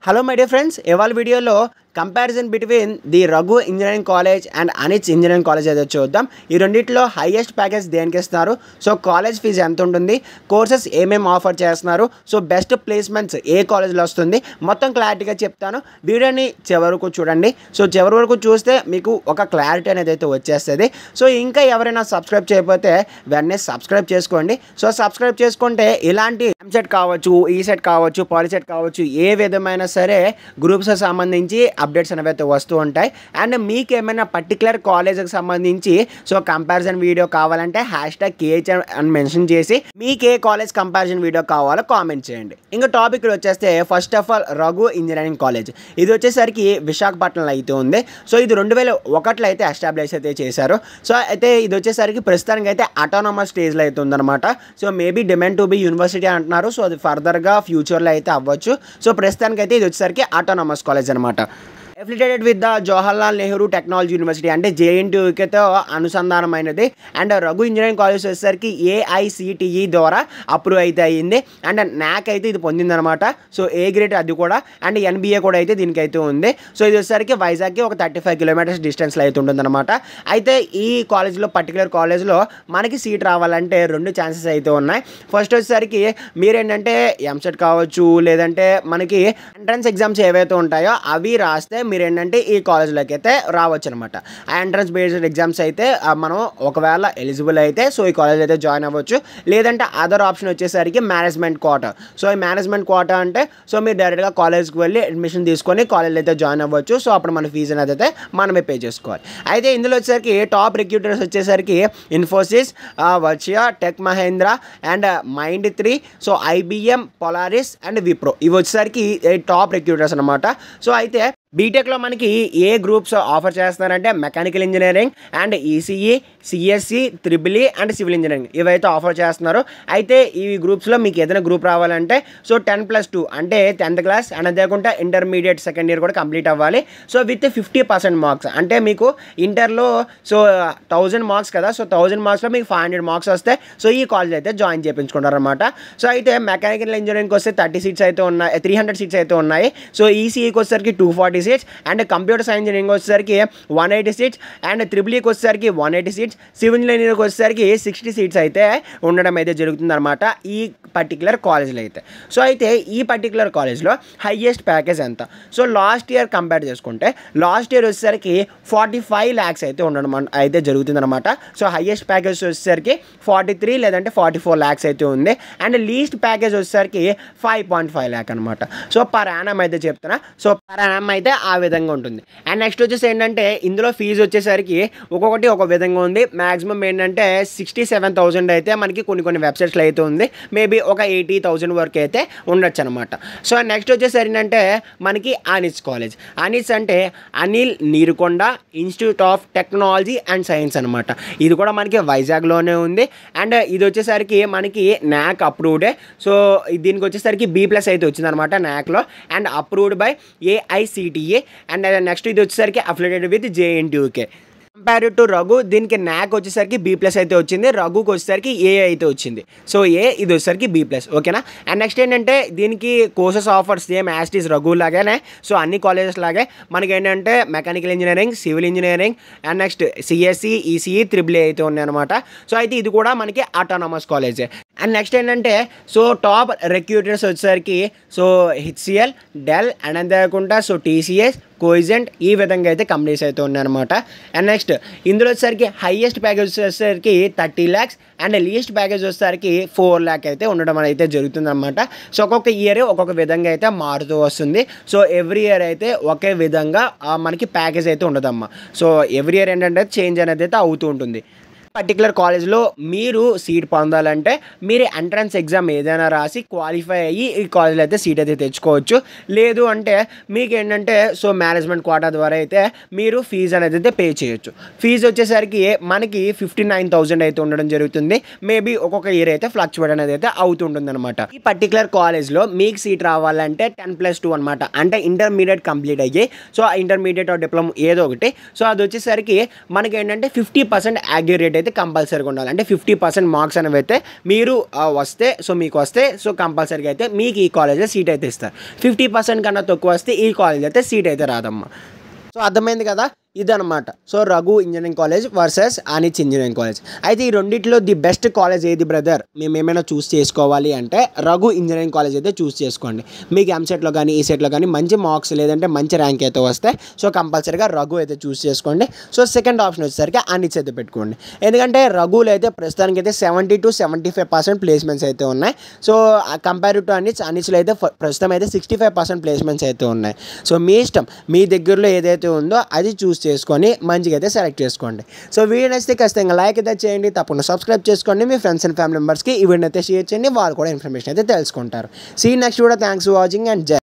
hello my dear friends ఇవాళ వీడియోలో comparison between the Raghu engineering college and ANITS engineering college అయితే చూద్దాం ఈ రెండిట్లో హైయెస్ట్ ప్యాకేజ్ దేనికి ఇస్తున్నారు సో కాలేజ్ ఫీజు ఎంత ఉంటుంది కోర్సెస్ ఏమేమి ఆఫర్ చేస్తున్నారు సో బెస్ట్ ప్లేస్మెంట్స్ ఏ కాలేజ్లో వస్తుంది మొత్తం క్లారిటీగా చెప్తాను వీడియోని చివరి వరకు చూడండి సో చివరి వరకు చూస్తే మీకు ఒక క్లారిటీ అనేది అయితే వచ్చేస్తుంది సో ఇంకా ఎవరైనా సబ్స్క్రైబ్ చేయకపోతే వెంటనే సబ్స్క్రైబ్ చేసుకోండి సో సబ్స్క్రైబ్ చేసుకుంటే ఇలాంటి ఎంసెట్ కావచ్చు ఈసెట్ కావచ్చు పాలిసెట్ కావచ్చు ఏ విధమైన సరే గ్రూప్స్ సంబంధించి అప్డేట్స్ అనేవి అయితే వస్తూ ఉంటాయి అండ్ మీకు ఏమైనా పర్టికులర్ కాలేజ్కి సంబంధించి సో కంపారిజన్ వీడియో కావాలంటే హ్యాష్ ట్యాగ్ కేహెచ్ అని మెన్షన్ చేసి మీకు ఏ కాలేజ్ కంపారిజన్ వీడియో కావాలో కామెంట్ చేయండి ఇంకా టాపిక్ వచ్చేస్తే first of all Raghu engineering college ఇది వచ్చేసరికి విశాఖపట్నంలో అయితే ఉంది సో ఇది రెండు వేల ఒకటిలో అయితే ఎస్టాబ్లిష్ అయితే చేశారు సో అయితే ఇది వచ్చేసరికి ప్రస్తుతానికి అయితే అటానమస్ స్టేజ్లో అయితే ఉందన్నమాట so maybe demand to be university అంటున్నారు సో అది ఫర్దర్గా ఫ్యూచర్లో అయితే అవ్వచ్చు సో ప్రస్తుతానికి అయితే ఇది వచ్చేసరికి అటానమస్ కాలేజ్ అనమాట affiliated with the Jawaharlal Nehru technology university అంటే జేఎన్టీయూతో అనుసంధానమైనది అండ్ రఘు ఇంజనీరింగ్ కాలేజ్ వచ్చేసరికి ఏఐసిటిఈ ద్వారా అప్రూవ్ అయితే అయ్యింది అండ్ నాక్ అయితే ఇది పొందిందనమాట సో ఏ గ్రేడ్ అది కూడా అండ్ ఎన్బిఏ కూడా అయితే దీనికైతే ఉంది సో ఇది వచ్చేసరికి వైజాగ్కి ఒక థర్టీ ఫైవ్ కిలోమీటర్స్ డిస్టెన్స్లో అయితే ఉంటుందన్నమాట అయితే ఈ కాలేజ్లో పర్టికులర్ కాలేజ్లో మనకి సీట్ రావాలంటే రెండు ఛాన్సెస్ అయితే ఉన్నాయి ఫస్ట్ వచ్చేసరికి మీరేంటంటే ఎంసెట్ కావచ్చు లేదంటే మనకి ఎంట్రన్స్ ఎగ్జామ్స్ ఏవైతే ఉంటాయో అవి రాస్తే మీరు ఏంటంటే ఈ కాలేజ్లోకి అయితే రావచ్చు అనమాట ఆ ఎంట్రన్స్ బేస్డ్ ఎగ్జామ్స్ అయితే ఆ, మనం ఒకవేళ ఎలిజిబుల్ అయితే సో ఈ కాలేజ్ అయితే జాయిన్ అవ్వచ్చు లేదంటే అదర్ ఆప్షన్ వచ్చేసరికి మేనేజ్మెంట్ కోట సో ఈ మేనేజ్మెంట్ కోట అంటే సో మీరు డైరెక్ట్గా కాలేజ్కి వెళ్ళి అడ్మిషన్ తీసుకొని కాలేజ్ అయితే జాయిన్ అవ్వచ్చు సో అప్పుడు మన ఫీజు అనేది అయితే మనమే పే చేసుకోవాలి అయితే ఇందులో వచ్చేసరికి టాప్ రిక్రూటర్స్ వచ్చేసరికి ఇన్ఫోసిస్ వర్చియా tech Mahindra and Mindtree so IBM Polaris and Wipro ఇవి వచ్చేసరికి టాప్ రిక్రూటర్స్ అనమాట సో అయితే బీటెక్లో మనకి ఏ గ్రూప్స్ ఆఫర్ చేస్తున్నారంటే mechanical engineering and ECE CSE triple and civil engineering ఇవైతే ఆఫర్ చేస్తున్నారు అయితే ఈ గ్రూప్స్లో మీకు ఏదైనా గ్రూప్ రావాలంటే సో టెన్ ప్లస్ టూ అంటే టెన్త్ క్లాస్ అండ్ అదేకుండా ఇంటర్మీడియట్ సెకండ్ ఇయర్ కూడా కంప్లీట్ అవ్వాలి so with fifty percent marks అంటే మీకు ఇంటర్లో సో థౌజండ్ మార్క్స్ కదా సో థౌజండ్ మార్క్స్లో మీకు ఫైవ్ హండ్రెడ్ మార్క్స్ వస్తే సో ఈ కాలేజ్ అయితే జాయిన్ చేయించుకుంటారు అనమాట సో అయితే మెకానికల్ ఇంజనీరింగ్కి వస్తే థర్టీ సీట్స్ అయితే ఉన్నాయి త్రీ హండ్రెడ్ సీట్స్ అయితే ఉన్నాయి సో ఈసీఈకి వచ్చేసరికి two forty seats and computer science engineering వచ్చేసరికి వన్ ఎయిటీ సీట్స్ అండ్ త్రిబుల్ఈకి వచ్చేసరికి వన్ ఎయిటీ సీట్స్ సివిల్ ఇంజనీరింగ్కి వచ్చేసరికి సిక్స్టీ సీట్స్ అయితే ఉండడం అయితే జరుగుతుంది అనమాట ఈ పర్టికులర్ కాలేజ్లో అయితే సో అయితే ఈ పర్టికులర్ కాలేజ్లో హయ్యెస్ట్ ప్యాకేజ్ ఎంత సో లాస్ట్ ఇయర్ కంపేర్ చేసుకుంటే లాస్ట్ ఇయర్ వచ్చేసరికి ఫార్టీ ఫైవ్ ల్యాక్స్ అయితే ఉండడం అన్- అయితే జరుగుతుందన్నమాట సో హయ్యెస్ట్ ప్యాకేజ్ వచ్చేసరికి ఫార్టీ త్రీ లేదంటే ఫార్టీ ఫోర్ ల్యాక్స్ అయితే ఉంది అండ్ లీస్ట్ ప్యాకేజ్ వచ్చేసరికి ఫైవ్ పాయింట్ ఫైవ్ ల్యాక్ అనమాట సో పర్ యానం అయితే చెప్తున్నా సో పర్ యానం అయితే ఆ విధంగా ఉంటుంది అండ్ నెక్స్ట్ వచ్చేసి ఏంటంటే ఇందులో ఫీజు వచ్చేసరికి ఒక్కొక్కటి ఒక విధంగా ఉంది మాక్సిమం ఏంటంటే సిక్స్టీ సెవెన్ థౌసండ్ అయితే మనకి కొన్ని కొన్ని వెబ్సైట్స్లో అయితే ఉంది మేబీ ఒక ఎయిటీ థౌసండ్ వరకు అయితే ఉండొచ్చు అనమాట సో నెక్స్ట్ వచ్చేసి ఏంటంటే మనకి అనిస్ కాలేజ్ అనిస్ అంటే Anil Neerukonda institute of technology and science అనమాట ఇది కూడా మనకి వైజాగ్లోనే ఉంది అండ్ ఇది వచ్చేసరికి మనకి నాక్ అప్రూవ్డే సో దీనికి వచ్చేసరికి బీ ప్లస్ అయితే వచ్చిందనమాట నాక్లో and approved by AICTE and next ఇది వచ్చేసరికి అఫిలియేటెడ్ విత్ జేఎన్టీయూకే కంపేర్ టు రఘు దీనికి నాక్ వచ్చేసరికి బీ ప్లస్ అయితే వచ్చింది రఘుకి వచ్చేసరికి ఏ అయితే వచ్చింది సో ఏ ఇది వచ్చేసరికి బీ ప్లస్ ఓకేనా అండ్ నెక్స్ట్ ఏంటంటే దీనికి కోర్సెస్ ఆఫర్స్ సేమ్ యాస్టీస్ రఘు లాగానే సో అన్ని కాలేజెస్ లాగే మనకి ఏంటంటే mechanical engineering civil engineering and next CSE ECE triple అయితే ఉన్నాయి అనమాట సో అయితే ఇది కూడా మనకి ఆటోనమస్ కాలేజే అండ్ నెక్స్ట్ ఏంటంటే సో టాప్ రిక్రూటర్స్ వచ్చేసరికి సో హెచ్సిఎల్ డెల్ అండ్ అంతేకాకుండా సో టీసీఎస్ కోయిజెంట్ ఈ విధంగా అయితే కంపెనీస్ అయితే ఉన్నాయన్నమాట అండ్ నెక్స్ట్ ఇందులో వచ్చేసరికి హైయెస్ట్ ప్యాకేజ్ వచ్చేసరికి thirty lakhs and least package వచ్చేసరికి ఫోర్ ల్యాక్ అయితే ఉండడం అయితే జరుగుతుందన్నమాట సో ఒక్కొక్క ఇయర్ ఒక్కొక్క విధంగా అయితే మారుతూ వస్తుంది సో ఎవ్రీ ఇయర్ అయితే ఒకే విధంగా ఆ, మనకి ప్యాకేజ్ అయితే ఉండదమ్మా సో ఎవ్రీ ఇయర్ ఏంటంటే చేంజ్ అనేది అయితే అవుతూ ఉంటుంది పర్టికులర్ కాలేజ్లో మీరు సీట్ పొందాలంటే మీరు ఎంట్రన్స్ ఎగ్జామ్ ఏదైనా రాసి క్వాలిఫై అయ్యి ఈ కాలేజ్లో అయితే సీట్ అయితే తెచ్చుకోవచ్చు లేదు అంటే మీకు ఏంటంటే సో మేనేజ్మెంట్ కోటా ద్వారా అయితే మీరు ఫీజు అనేది అయితే పే చేయొచ్చు ఫీజు వచ్చేసరికి మనకి ఫిఫ్టీ నైన్ థౌజండ్ అయితే ఉండడం జరుగుతుంది మేబీ ఒక్కొక్క ఇయర్ అయితే ఫ్లక్చువేట్ అనేది అయితే అవుతుంటుంది అనమాట ఈ పర్టికులర్ కాలేజ్లో మీకు సీట్ రావాలంటే టెన్ ప్లస్ టూ అనమాట అంటే ఇంటర్మీడియట్ కంప్లీట్ అయ్యి సో ఆ ఇంటర్మీడియట్ డిప్లొమా ఏదో ఒకటి సో అది వచ్చేసరికి మనకి ఏంటంటే ఫిఫ్టీ పర్సెంట్ యాక్యురేట్ అయితే కంపల్సరీగా ఉండాలి అంటే ఫిఫ్టీ పర్సెంట్ మార్క్స్ అనేవి అయితే మీరు ఆ, వస్తే సో మీకు వస్తే సో కంపల్సరీగా అయితే మీకు ఈ కాలేజ్లో సీట్ అయితే ఇస్తారు ఫిఫ్టీ పర్సెంట్ కన్నా తక్కువ వస్తే ఈ కాలేజ్ అయితే సీట్ అయితే రాదమ్మా సో అర్థమైంది కదా ఇదనమాట so Raghu engineering college versus అనిచ్ ఇంజనీరింగ్ కాలేజ్ అయితే ఈ రెండిట్లో ది బెస్ట్ కాలేజ్ ఏది బ్రదర్ మేము ఏమైనా చూస్ చేసుకోవాలి అంటే రఘు ఇంజనీరింగ్ కాలేజ్ అయితే చూస్ చేసుకోండి మీకు ఎంసెట్లో కానీ ఈ సెట్లో కానీ మంచి మార్క్స్ లేదంటే మంచి ర్యాంక్ అయితే వస్తే సో కంపల్సరీగా రఘు అయితే చూస్ చేసుకోండి సో సెకండ్ ఆప్షన్ వచ్చేసరికి అనిచ్ అయితే పెట్టుకోండి ఎందుకంటే రఘులో అయితే ప్రస్తుతానికి అయితే seventy to seventy five percent placements అయితే ఉన్నాయి సో కంపేర్ టు అనిచ్ అనిచ్లో అయితే ఫ- ప్రస్తుతం అయితే సిక్స్టీ ఫైవ్ పర్సెంట్ ప్లేస్మెంట్స్ అయితే ఉన్నాయి సో మీ ఇష్టం మీ దగ్గరలో ఏదైతే ఉందో అది చూస్ చేసుకొని మంచిగా అయితే సెలెక్ట్ చేసుకోండి సో వీడియో నచ్చితే ఖచ్చితంగా లైక్ అయితే చేయండి తప్పకుండా సబ్స్క్రైబ్ చేసుకోండి మీ ఫ్రెండ్స్ అండ్ ఫ్యామిలీ మెంబర్స్కి ఈ వీడియో అయితే షేర్ చేయండి వాళ్ళు కూడా ఇన్ఫర్మేషన్ అయితే తెలుసుకుంటారు సీ నెక్స్ట్ కూడా థ్యాంక్స్ ఫర్ వాచింగ్ అండ్ జై